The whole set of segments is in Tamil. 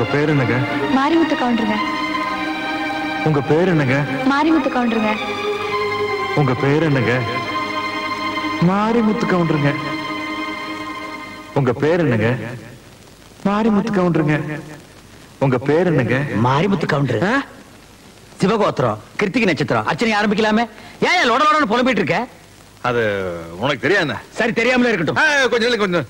உங்க பேர் என்னங்க மாரிமுத்து கவுண்டருங்க உங்க பேர் என்னங்க மாரிமுத்து கவுண்டருங்க உங்க பேர் என்னங்க மாரிமுத்து கவுண்டருங்க உங்க பேர் என்னங்க மாரிமுத்து கவுண்டருங்க உங்க பேர் என்னங்க மாரிமுத்து கவுண்டர் சிவகோத்திரம் கிருத்திகை நட்சத்திரம் அர்ச்சனை ஆரம்பிக்கலாமே ஏன் ஏன் லொட லொடன்னு புலம்பிட்டு இருக்க அது உனக்கு தெரியாது சரி தெரியாமலே இருக்கட்டும் கொஞ்சம் இல்லை, கொஞ்சம்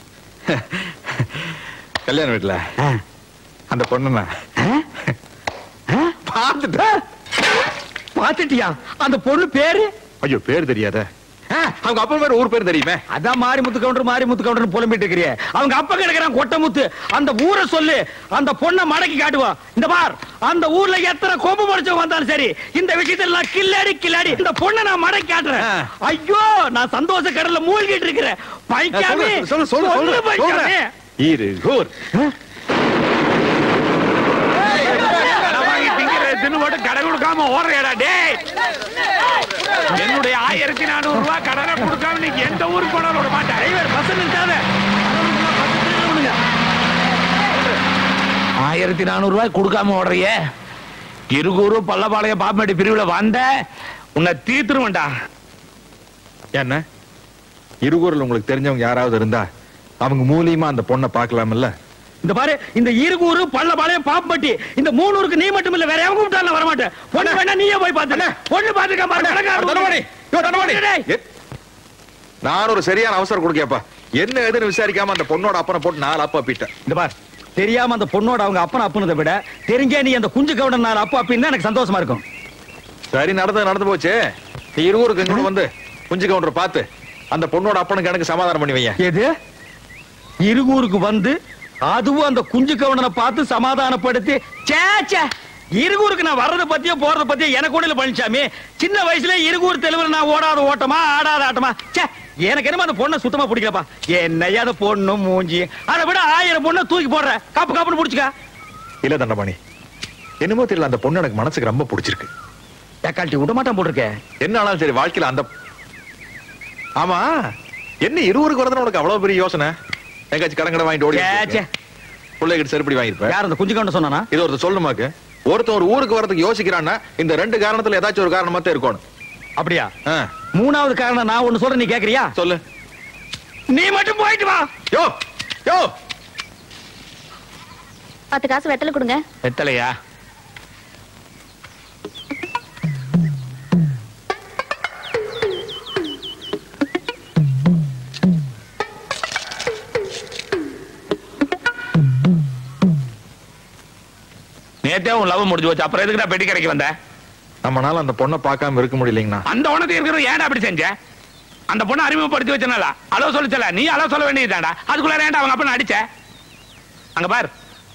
கல்யாண வீட்டுல அந்த பொண்ணு பார்த்துட்டேன் பாத்துட்டியா அந்த பொண்ணு பேரு ஐயோ பேர் தெரியாத அவங்க அப்பா பேர் ஊர் பேர் தெரியுமே அதான் மாரிமுத்து கவுண்டர் மாரிமுத்து கவுண்டர் புலம்பிட்டு இருக்கிறிய அவங்க அப்பா கிடக்குறான் கொட்டமுத்து அந்த ஊரை சொல்லு அந்த பொண்ணை மடக்கி காட்டுவா இந்த பார் அந்த ஊர்ல எத்தனை கொம்பு முடிச்சவங்க வந்தாலும் சரி இந்த விஷயத்துல நான் கில்லாடி கில்லாடி இந்த பொண்ணை நான் மடக்கி காட்டுறேன் ஐயோ நான் சந்தோஷ கடல்ல மூழ்கிட்டு இருக்கிறேன் பைக்காமே சொல்லு சொல்லு சொல்லு சொல்லு பைக்காமே இரு ஊர் தின்னு போட்டு கடை கொடுக்காம ஓடுறியடா டேய் என்னுடைய ஆயிரத்தி நானூறு ரூபாய் கடனை கொடுக்காம நீ எந்த ஊருக்கு போனாலும் விட மாட்டேன் டிரைவர் பஸ் நிறுத்தாத ஆயிரத்தி நானூறு ரூபாய் கொடுக்காம ஓடுறிய இருகூரு பல்லபாளையம் பாப்பமேட்டு பிரிவுல வந்த உன்னை தீத்துருவேன்டா என்ன இருகூரில் உங்களுக்கு தெரிஞ்சவங்க யாராவது இருந்தா அவங்க மூலியமா அந்த பொண்ணை பார்க்கலாம்ல இந்த பாரு இந்த இருகூரு பள்ளபாளையம் பாப்பட்டி இந்த மூணூருக்கு நீ மட்டும் இல்ல வேற எவங்க விட்டாலும் வர மாட்டேன் பொண்ணு வேணா நீயே போய் பாத்து பொண்ணு பாத்துக்க தண்டபாணி, யோ, தண்டபாணி. பாருங்க எ- நான் ஒரு சரியான அவசரம் கொடுக்கப்பா என்ன எதுன்னு விசாரிக்காம அந்த பொண்ணோட அப்பனை போட்டு நாலு அப்பா பீட்டேன் இந்த பார் தெரியாம அந்த பொண்ணோட அவங்க அப்பன அப்பனதை விட தெரிஞ்சே நீ அந்த குஞ்சு கவுடன் நாள் அப்பா அப்படின்னு எனக்கு சந்தோஷமா இருக்கும் சரி நடந்து நடந்து போச்சு நீ இருவருக்கு இங்க வந்து குஞ்சு கவுண்டரை பார்த்து அந்த பொண்ணோட அப்பனுக்கு எனக்கு சமாதானம் பண்ணி வையேன் எது இருகூருக்கு வந்து அதுவும் அந்த குஞ்சு கவுண்டனை பார்த்து சமாதானப்படுத்தி சே சே இருகூருக்கு நான் வர்றத பத்தியோ போறத பத்தியோ எனக்கு ஒண்ணு இல்ல பழனிசாமி சின்ன வயசுல இருகூர் தெலுங்குல நான் ஓடாத ஓட்டமா ஆடாத ஆட்டமா சே எனக்கு என்னமோ அந்த பொண்ணை சுத்தமா பிடிக்கலப்பா என்னையா அந்த பொண்ணு மூஞ்சி அதை விட ஆயிரம் பொண்ணை தூக்கி போடுற காப்பு காப்புன்னு பிடிச்சுக்க இல்ல தண்டபாணி என்னமோ தெரியல அந்த பொண்ணு எனக்கு மனசுக்கு ரொம்ப பிடிச்சிருக்கு தக்காளி விட மாட்டான் போட்டிருக்கேன் என்ன ஆனாலும் சரி வாழ்க்கையில அந்த ஆமா என்ன இருவருக்கு வரதுன்னு உனக்கு அவ்வளவு பெரிய யோசனை எங்காச்சும் கடன் கடன் வாங்கிட்டு ஓடி சே, சே. பிள்ளைகிட்ட செருப்படி வாங்கிருப்பேன் யார் அந்த குஞ்சு கவுண்டன் சொன்னானா இது ஒருத்தர் சொல்லுமாக்கு ஒருத்தன் ஒரு ஊருக்கு வரதுக்கு யோசிக்கிறான்னா இந்த ரெண்டு காரணத்துல ஏதாச்சும் ஒரு காரணமா தான் இருக்கணும் அப்படியா ஆ, மூணாவது காரணம் நான் ஒண்ணு சொல்றேன் நீ கேக்குறியா சொல்லு நீ மட்டும் போயிட்டு வா யோ யோ பத்து காசு வெத்தலை கொடுங்க வெத்தலையா நேத்தே உன் லவ் முடிஞ்சு போச்சு அப்புறம் எதுக்குடா பெட்டி கடைக்கு வந்த நம்மனால அந்த பொண்ணை பார்க்காம இருக்க முடியலைங்கண்ணா அந்த உனக்கு இருக்கிற ஏன்டா அப்படி செஞ்ச அந்த பொண்ணை அறிமுகப்படுத்தி வச்சனால அளவு சொல்லிச்சல நீ அளவு சொல்ல வேண்டியதுதான்டா அதுக்குள்ள ஏன்டா அவங்க அப்பா அடிச்ச அங்க பார்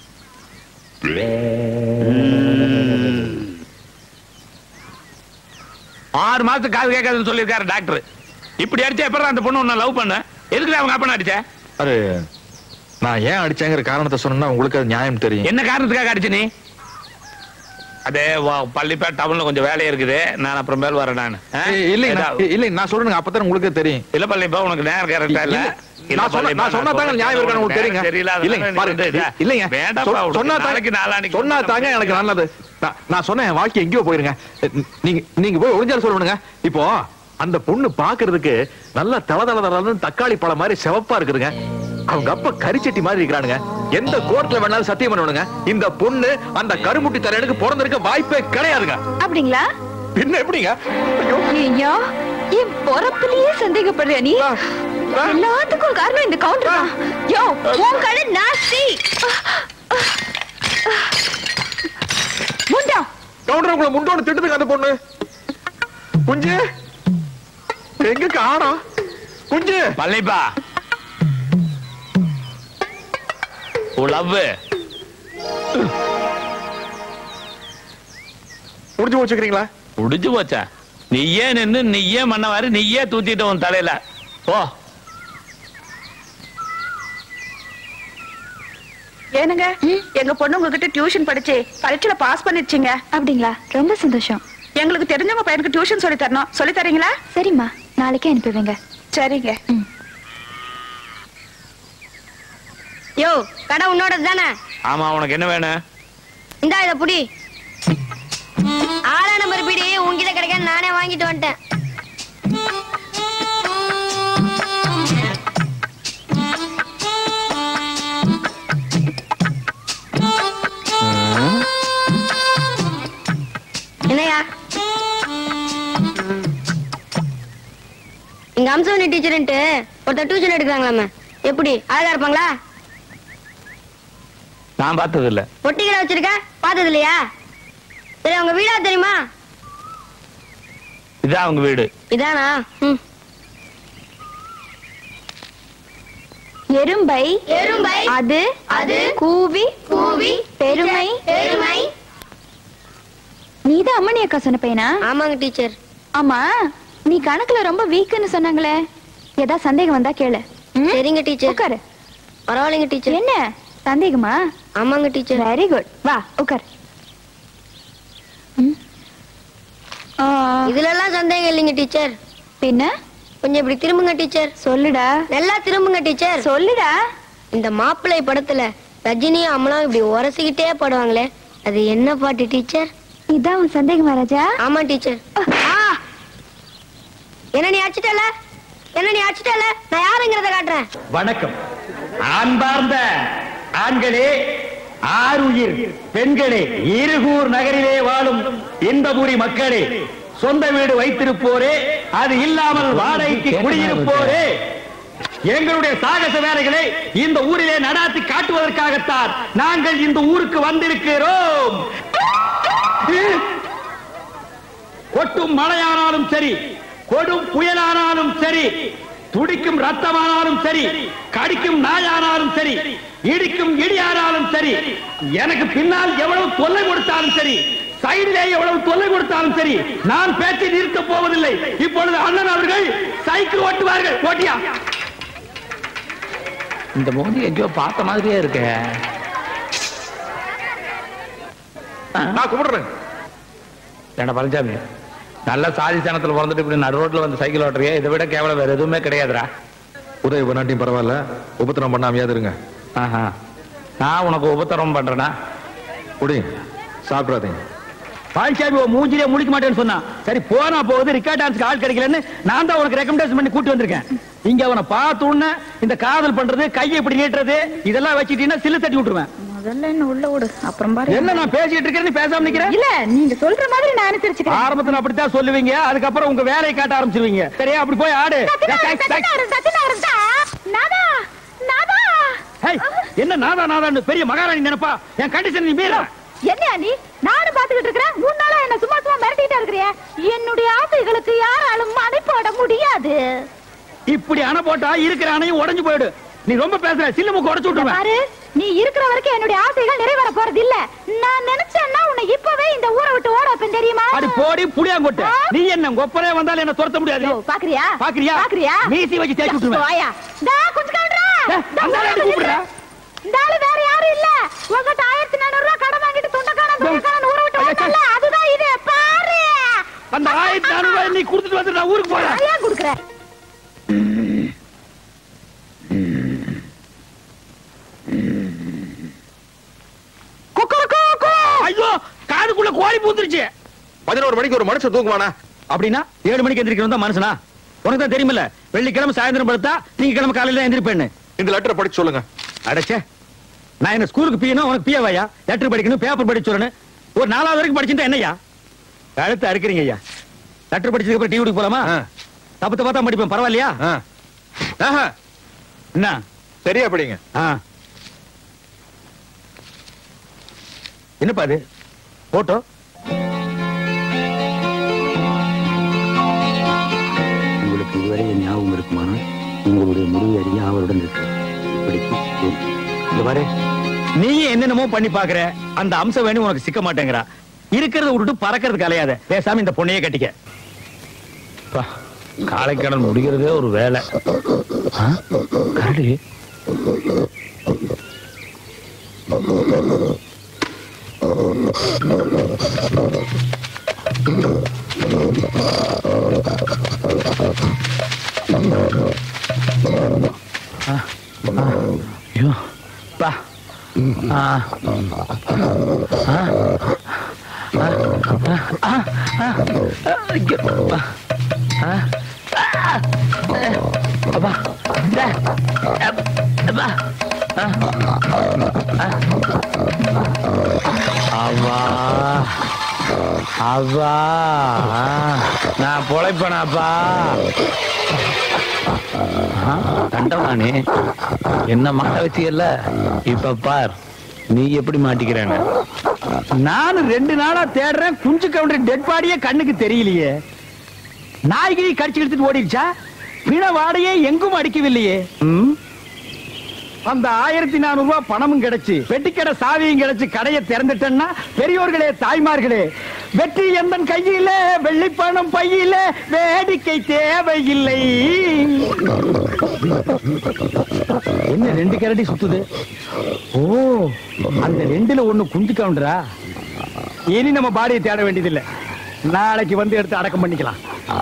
ஆறு மாசத்துக்கு காது கேட்காதுன்னு சொல்லியிருக்காரு டாக்டர் இப்படி அடிச்சா எப்பறம் அந்த பொண்ணு உன்னை லவ் பண்ண எதுக்கு அவங்க அப்பா அடிச்ச அது நான் ஏன் அடிச்சேங்கிற காரணத்தை சொன்னா உங்களுக்கு அது நியாயம் தெரியும் என்ன காரணத்துக்காக அடிச்ச நீ அதே வா- பள்ளிப்பேட் டவுன்ல கொஞ்சம் வேலை இருக்குது நான் அப்புறம் மேல் வரேன் நான் ஏய், இல்லைங்க இல்லைங்க நான் சொல்றேங்க அப்பதான் உங்களுக்கே தெரியும் இல்ல பள்ளிப்பா உனக்கு நேரம் கரெக்டா இல்ல இல்ல, நான் சொன்ன நான் சொன்னா தாங்க நியாயம் இருக்கான்னு உங்களுக்கு தெரியுங்க இல்லைங்க பாருங்க இல்லைங்க சொ- சொன்னா தாங்க சொன்னா தாங்க எனக்கு நல்லது நான்- நான் சொன்னேன் என் வாழ்க்கை எங்கேயோ போயிருங்க நீங்க நீங்க போய் ஒளிஞ்சாலும் சொல்லுங்க இப்போ அந்த பொண்ணு பாக்குறதுக்கு நல்லா தள தள தளன்னு தக்காளி பழம் மாதிரி சிவப்பா இருக்குதுங்க அவங்க அப்பா கரிச்சட்டி மாதிரி இருக்கிறானுங்க எந்த கோர்ட்ல வேணாலும் சத்தியம் பண்ணுவானுங்க இந்த பொண்ணு அந்த கருமுட்டி தரையனுக்கு பிறந்திருக்க வாய்ப்பே கிடையாதுங்க அப்படிங்களா பின்ன எப்படிங்க ஐயோ ஐயோ என் பொறப்புலயே சந்தேகப்படுறியா நீ எல்லாத்துக்கும் காரணம் இந்த கவுண்டர் தான் யோ உன் கடை நாஸ்தி முண்டா கவுண்டர் உங்களை முண்டோடு திட்டுதுங்க அந்த பொண்ணு குஞ்சு எங்க காணோம் குஞ்சு பழனிப்பா உன் லவ் முடிஞ்சு வச்சுக்கிறீங்களா முடிஞ்சு போச்சா நீயே நின்னு நீயே மண்ணவாரு நீயே தூத்திட்ட உன் தலையில போ ஏனுங்க எங்க பொண்ணு உங்ககிட்ட டியூஷன் படிச்சு பரீட்சையில பாஸ் பண்ணிருச்சுங்க அப்படிங்களா ரொம்ப சந்தோஷம் எங்களுக்கு தெரிஞ்சவங்க பையனுக்கு டியூஷன் சொல்லி தரணும் சொல்லி தரீங்களா சரிம்மா நாளைக்கே அனுப்புவீங்க சரிங்க யோ கடை உன்னோட தானே ஆமா உனக்கு என்ன வேணும் இந்தா இத புடி ஆளா நம்பர் பிடி உன்கிட்ட கிடைக்க நானே வாங்கிட்டு வந்துட்டேன் என்னையா இங்க அம்சவனி டீச்சர்ன்ட்டு ஒருத்தர் டியூஷன் எடுக்கிறாங்களாமே எப்படி அழகா இருப்பாங்களா நான் பார்த்தது இல்ல பொட்டிகளை வச்சிருக்க பார்த்தது இல்லையா சரி அவங்க வீடா தெரியுமா இதான் அவங்க வீடு இதானா ம். எறும்பை எறும்பை அது அது கூவி கூவி பெருமை பெருமை நீதான் அம்மணி அக்கா சொன்ன பையனா ஆமாங்க டீச்சர் ஆமா நீ கணக்குல ரொம்ப வீக்குன்னு சொன்னாங்களே ஏதா சந்தேகம் வந்தா கேளு ம்? சரிங்க டீச்சர் உட்காரு பரவாயில்லைங்க டீச்சர் என்ன சந்தேகமா ஆமாங்க டீச்சர் வெரி குட் வா உட்கார் ம். ஆ, இதுல எல்லாம் சந்தேகம் இல்லைங்க டீச்சர் பின்ன கொஞ்சம் இப்படி திரும்புங்க டீச்சர் சொல்லுடா நல்லா திரும்புங்க டீச்சர் சொல்லுடா இந்த மாப்பிள்ளை படத்துல ரஜினியும் அம்மனும் இப்படி உரசிக்கிட்டே பாடுவாங்களே அது என்ன பாட்டு டீச்சர் இதான் உன் சந்தேகமா ராஜா ஆமா டீச்சர் ஆ! என்ன நீ அடிச்சிட்டல என்ன நீ அடிச்சிட்டல நான் யாருங்கிறத காட்டுறேன் வணக்கம் அன்பார்ந்த ஆண்களே ஆறுயிர் பெண்களே இருகூர் நகரிலே வாழும் இன்பபுரி மக்களே சொந்த வீடு வைத்திருப்போரே அது இல்லாமல் வாடகைக்கு குடியிருப்போரே எங்களுடைய சாகச வேலைகளை இந்த ஊரிலே நடாத்தி காட்டுவதற்காகத்தான் நாங்கள் இந்த ஊருக்கு வந்திருக்கிறோம் கொட்டும் மழையானாலும் சரி கொடும் புயலானாலும் சரி துடிக்கும் ரத்தமானாலும் சரி கடிக்கும் நாயானாலும் சரி இடிக்கும் இடியானாலும் சரி எனக்கு பின்னால் எவ்வளவு தொல்லை கொடுத்தாலும் சரி சைடிலே எவ்வளவு தொல்லை கொடுத்தாலும் சரி நான் பேச்சை நிறுத்தப் போவதில்லை இப்பொழுது அண்ணன் அவர்கள் சைக்கிள் ஓட்டுவார்கள் ஓட்டியா இந்த மோதி எங்கேயோ பார்த்த மாதிரியே இருக்கே நான் கும்பிடுறேன் ஏண்டா பழனிசாமி நல்ல சாதி சனத்துல பிறந்துட்டு இப்படி நடு ரோட்ல வந்து சைக்கிள் ஓட்டுறியே இதை விட கேவலம் வேற எதுவுமே கிடையாதுடா உதவி பண்ணாட்டியும் பரவாயில்ல உபத்திரம் பண்ணாமையாவது இருங்க ஆஹா நான் உனக்கு உபத்திரம் பண்றேனா குடி சாப்பிடாதீங்க பால்சாமி உன் மூஞ்சிலே முடிக்க மாட்டேன்னு சொன்னான் சரி போனா போகுது ரிக்கார்ட் டான்ஸ்க்கு ஆள் கிடைக்கலன்னு நான் தான் உனக்கு ரெக்கமெண்டேஷன் பண்ணி கூட்டி வந்திருக்கேன் இங்க அவனை பார்த்த உடனே இந்த காதல் பண்றது கையை இப்படி நீட்டுறது இதெல்லாம் வச்சுட்டீங்கன்னா சில்லு தட்டி விட்டுருவேன் முதல்ல என்ன உள்ள விடு அப்புறம் பாரு என்ன நான் பேசிட்டு இருக்கேன் நீ பேசாம நிக்கிற இல்ல நீங்க சொல்ற மாதிரி நான் அனுசரிச்சுக்கிறேன் ஆரம்பத்துல அப்படித்தான் சொல்லுவீங்க அதுக்கப்புறம் உங்க வேலையை காட்ட ஆரம்பிச்சிருவீங்க சரியா அப்படி போய் ஆடு ஹேய், என்ன நாதா நாதான்னு பெரிய மகாராணி நினைப்பா என் கண்டிஷன் நீ மீற என்ன நீ நானும் பாத்துக்கிட்டு இருக்கிறேன் மூணு நாளா என்ன சும்மா சும்மா மிரட்டிட்டு இருக்கிறிய என்னுடைய ஆசைகளுக்கு யாராலும் மனை போட முடியாது இப்படி அணை போட்டா இருக்கிற அணையும் உடைஞ்சு போயிடு நீ ரொம்ப பேசுற சில்லு மூக்கு உடைச்சு விட்டுருவேன் பாரு நீ இருக்கிற வரைக்கும் என்னுடைய ஆசைகள் நிறைவேற போறது இல்ல நான் நினைச்சேன்னா உன்னை இப்பவே இந்த ஊரை விட்டு ஓட வைப்பேன் தெரியுமா அடி போடி புளியாங்கொட்டை நீ என்ன கொப்பரே வந்தாலும் என்ன துரத்த முடியாது யோ, பாக்குறியா பாக்குறியா? பாக்குறியா மீசி வச்சு தேய்ச்சி விட்டுருவேன். வாயா டா கொஞ்சம் கவுண்டரா ஏ, அந்த ஆளை அடி கூப்பிடுறா. இந்த ஆளு வேற யாரும் இல்ல உங்ககிட்ட ஆயிரத்தி நானூறு ரூபாய் கடன் வாங்கிட்டு துண்டக்கான துண்டக்கான ஊரை விட்டு ஐயா, ஓட்டல அதுதான் இது பாரு அந்த ஆயிரத்தி நானூறு ரூபாய் நீ கொடுத்துட்டு வந்து நான் ஊருக்கு போறேன் நான் ஏன் கொடுக்குறேன் ஐயோ காதுக்குள்ள கோழி பூத்துருச்சு பதினோரு மணிக்கு ஒரு மனுஷன் தூங்குவானா அப்படின்னா ஏழு மணிக்கு எந்திரிக்கணும் தான் மனுஷனா உனக்கு தான் தெரியுமில்ல வெள்ளிக்கிழமை சாயந்தரம் படுத்தா நீங்க கிழமை காலையில தான் எந்திரிப்பேன்னு இந்த லெட்டரை படிச்சு சொல்லுங்க அடைச்சே நான் என்ன ஸ்கூலுக்கு பியணும் உனக்கு பியவாயா லெட்டர் படிக்கணும் பேப்பர் படிச்சு சொல்லணும் ஒரு நாலாவது வரைக்கும் படிச்சுட்டா என்னய்யா கழுத்து அறுக்கிறீங்க ஐயா லெட்டர் படிச்சதுக்கு அப்புறம் டிவிக்கு போலாமா ஆ. தப்பு தப்பா தான் படிப்பேன் பரவாயில்லையா ஆ. ஆஹா, என்ன சரியா படிங்க ஆ. என்னப்பா அது போட்டோ உங்களுக்கு இதுவரை என் ஞாபகம் இருக்குமானால் உங்களுடைய முடிவு அறிய அவருடன் இருக்கு இப்படிக்கு சரி. இந்த பாரு நீயும் என்னென்னமோ பண்ணி பாக்குற அந்த அம்சம் வேணும் உனக்கு சிக்க மாட்டேங்கிறா இருக்கிறத விட்டுட்டு பறக்கிறது கலையாத பேசாம இந்த பொண்ணையே கட்டிக்க காலைக்கடன் முடிக்கிறதே ஒரு வேலை ஆ? கரடி ஐயோ பா ஆ. ஆ. ஆ. ஆ. ஆ. ஐயோ. ஆ. ஆ. அப்பா. இந்த. அப்பா. ஆ. ஆ. அவ்வா அவ்வா நான் பொழைப்பனாப்பா கண்டவானே என்ன மாட்ட வச்சியல்ல இப்ப பார் நீ எப்படி மாட்டிக்கிறேன்னு நானும் ரெண்டு நாளா தேடுறேன் குஞ்சு கவுண்டர் டெட் பாடியே கண்ணுக்கு தெரியலையே நாய்கிரி கடிச்சு எடுத்துட்டு ஓடிடுச்சா பிண வாடையே எங்கும் அடிக்கவில்லையே ம்? அந்த ஆயிரத்தி நானூறு ரூபாய் பணமும் கிடைச்சு வெட்டிக்கடை சாவியும் கிடைச்சு கடையை திறந்துட்டேன்னா பெரியோர்களே தாய்மார்களே வெற்றி எந்தன் கையில வெள்ளி பணம் பையில வேடிக்கை தேவையில்லை என்ன ரெண்டு கரடி சுத்துது ஓ அந்த ரெண்டுல ஒண்ணு குஞ்சு கவுண்டரா இனி நம்ம பாடியை தேட வேண்டியதில்லை நாளைக்கு வந்து எடுத்து அடக்கம் பண்ணிக்கலாம்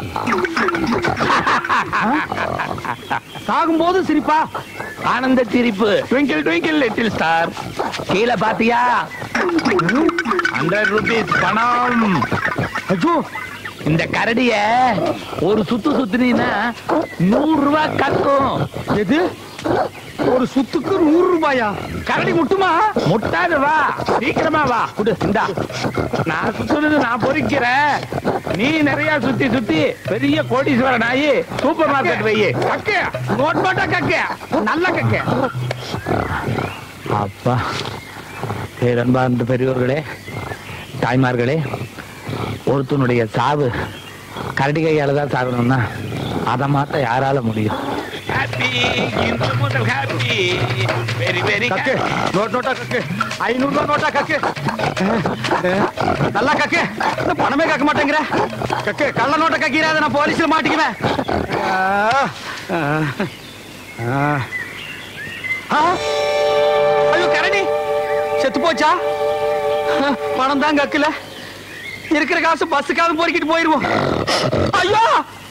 சாகும்போது சிரிப்பா ஆனந்த சிரிப்பு ட்விங்கிள் ட்விங்கிள் லிட்டில் ஸ்டார் கீழே பாத்தியா ஹண்ட்ரட் ருபீஸ் பணம் ஐயோ இந்த கரடிய ஒரு சுத்து சுத்துனீன்னா நூறு ரூபாய் கக்கும் எது ஒரு சுத்துக்கு நூறு ரூபாயா கரடி முட்டுமா முட்டாது வா சீக்கிரமா வா குடு இந்தா நான் சுத்துறது நான் பொறிக்கிறேன் நீ நிறைய சுத்தி சுத்தி பெரிய கோடீஸ்வர நாயி சூப்பர் மார்க்கெட் வை கக்க நோட் நோட்டா கக்க நல்ல கக்க அப்பா பேரன்பார்ந்த பெரியோர்களே தாய்மார்களே ஒருத்தனுடைய சாவு கரடி கையால தான் சாகணும்னா அதை மாத்த யாரால முடியும் ஹாப்பி இந்த முதல் ஹாப்பி வெரி வெரி கக்கு நோட் நோட்டா கக்கு ஐநூறு ரூபாய் நோட்டா கக்கு நல்லா கக்கு இந்த பணமே கக்க மாட்டேங்கிற கக்கு கள்ள நோட்டை கக்கிறாத நான் போலீஸ்ல மாட்டிக்குவேன் ஆ, ஆ, ஆ. ஆ, ஐயோ கரடி செத்து போச்சா பணம் தான் கக்கல இருக்கிற காசு பஸ்ஸுக்காவது பொறுக்கிட்டு போயிருவோம் ஐயோ